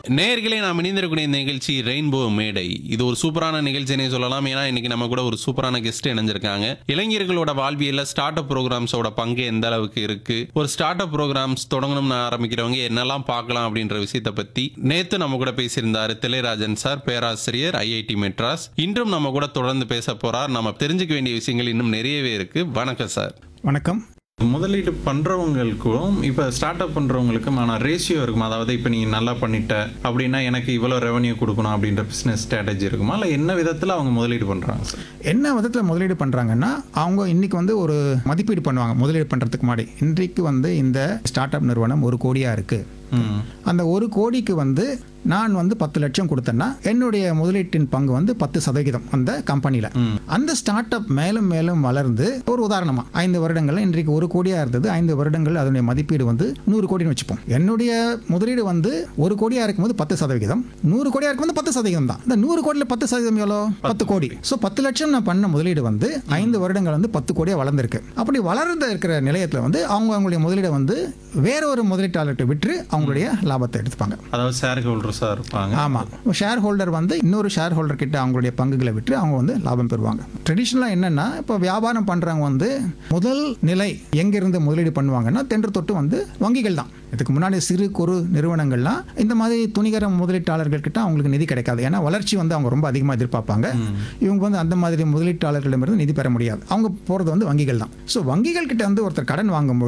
நேர்களே நாம் இணைந்திருக்கக்கூடிய இந்த நிகழ்ச்சி ரெயின்போ மேடை இது ஒரு சூப்பரான நிகழ்ச்சினே சொல்லலாம் ஏன்னா இன்னைக்கு நம்ம கூட ஒரு சூப்பரான கெஸ்ட் இணைஞ்சிருக்காங்க இளைஞர்களோட வாழ்வியல்ல ஸ்டார்ட் அப் ப்ரோக்ராம்ஸோட பங்கு எந்த அளவுக்கு இருக்கு ஒரு ஸ்டார்ட் அப் ப்ரோக்ராம்ஸ் தொடங்கணும்னு ஆரம்பிக்கிறவங்க என்னெல்லாம் பார்க்கலாம் அப்படின்ற விஷயத்தை பத்தி நேத்து நம்ம கூட பேசியிருந்தாரு திளைராஜன் சார் பேராசிரியர் ஐஐடி மெட்ராஸ் இன்றும் நம்ம கூட தொடர்ந்து பேச போறார் நம்ம தெரிஞ்சுக்க வேண்டிய விஷயங்கள் இன்னும் நிறையவே இருக்கு வணக்கம் சார் வணக்கம் முதலீடு பண்றவங்களுக்கும் இப்ப ஸ்டார்ட் அப் பண்றவங்களுக்கும் ஆனால் ரேஷியோ இருக்குமா அதாவது இப்ப நீ நல்லா பண்ணிட்ட அப்படின்னா எனக்கு இவ்வளவு ரெவன்யூ கொடுக்கணும் அப்படின்ற பிசினஸ் ஸ்ட்ராட்டஜி இருக்குமா இல்ல என்ன விதத்துல அவங்க முதலீடு பண்றாங்க சார் என்ன விதத்தில் முதலீடு பண்ணுறாங்கன்னா அவங்க இன்னைக்கு வந்து ஒரு மதிப்பீடு பண்ணுவாங்க முதலீடு பண்ணுறதுக்கு முன்னாடி இன்றைக்கு வந்து இந்த ஸ்டார்ட் அப் நிறுவனம் ஒரு கோடியாக இருக்குது ம் அந்த ஒரு கோடிக்கு வந்து நான் வந்து பத்து லட்சம் கொடுத்தேன்னா என்னுடைய முதலீட்டின் பங்கு வந்து பத்து சதவிகிதம் அந்த கம்பெனியில் அந்த ஸ்டார்ட் அப் மேலும் மேலும் வளர்ந்து ஒரு உதாரணமா ஐந்து வருடங்கள்ல இன்றைக்கு ஒரு கோடியாக இருந்தது ஐந்து வருடங்கள் அதனுடைய மதிப்பீடு வந்து நூறு கோடின்னு வச்சுப்போம் என்னுடைய முதலீடு வந்து ஒரு கோடியாக இருக்கும்போது பத்து சதவிகிதம் நூறு கோடியாக இருக்கும்போது பத்து சதவீதம் தான் இந்த நூறு கோடியில் பத்து சதவீதம் எவ்வளோ பத்து கோடி ஸோ பத்து லட்சம் நான் பண்ண முதலீடு வந்து ஐந்து வருடங்கள் வந்து பத்து கோடியாக வளர்ந்துருக்கு அப்படி வளர்ந்து இருக்கிற நிலையத்தில் வந்து அவங்க அவங்களுடைய முதலீடை வந்து வேற ஒரு முதலீட்டாளர்கிட்ட விற்று அவங்களுடைய லாபத்தை எடுத்துப்பாங்க அதாவது ஷேர் ஹோல்டர்ஸா இருப்பாங்க ஆமாம் ஷேர் ஹோல்டர் வந்து இன்னொரு ஷேர் ஹோல்டர் கிட்ட அவங்களுடைய பங்குகளை விற்று அவங்க வந்து லாபம் பெறுவாங்க ட்ரெடிஷ்னலாக என்னன்னா இப்போ வியாபாரம் பண்ணுறவங்க வந்து முதல் நிலை எங்கிருந்து முதலீடு பண்ணுவாங்கன்னா தென்று தொட்டு வந்து வங்கிகள் தான் இதுக்கு முன்னாடி சிறு குறு நிறுவனங்கள்லாம் இந்த மாதிரி துணிகர முதலீட்டாளர்கள் கிட்ட அவங்களுக்கு நிதி கிடைக்காது ஏன்னா வளர்ச்சி வந்து அவங்க ரொம்ப அதிகமாக எதிர்பார்ப்பாங்க இவங்க வந்து அந்த மாதிரி முதலீட்டாளர்களிடமிருந்து நிதி பெற முடியாது அவங்க போகிறது வந்து வங்கிகள் தான் ஸோ வங்கிகள் கிட்ட வந்து ஒருத்தர் கடன் வாங்கும்போது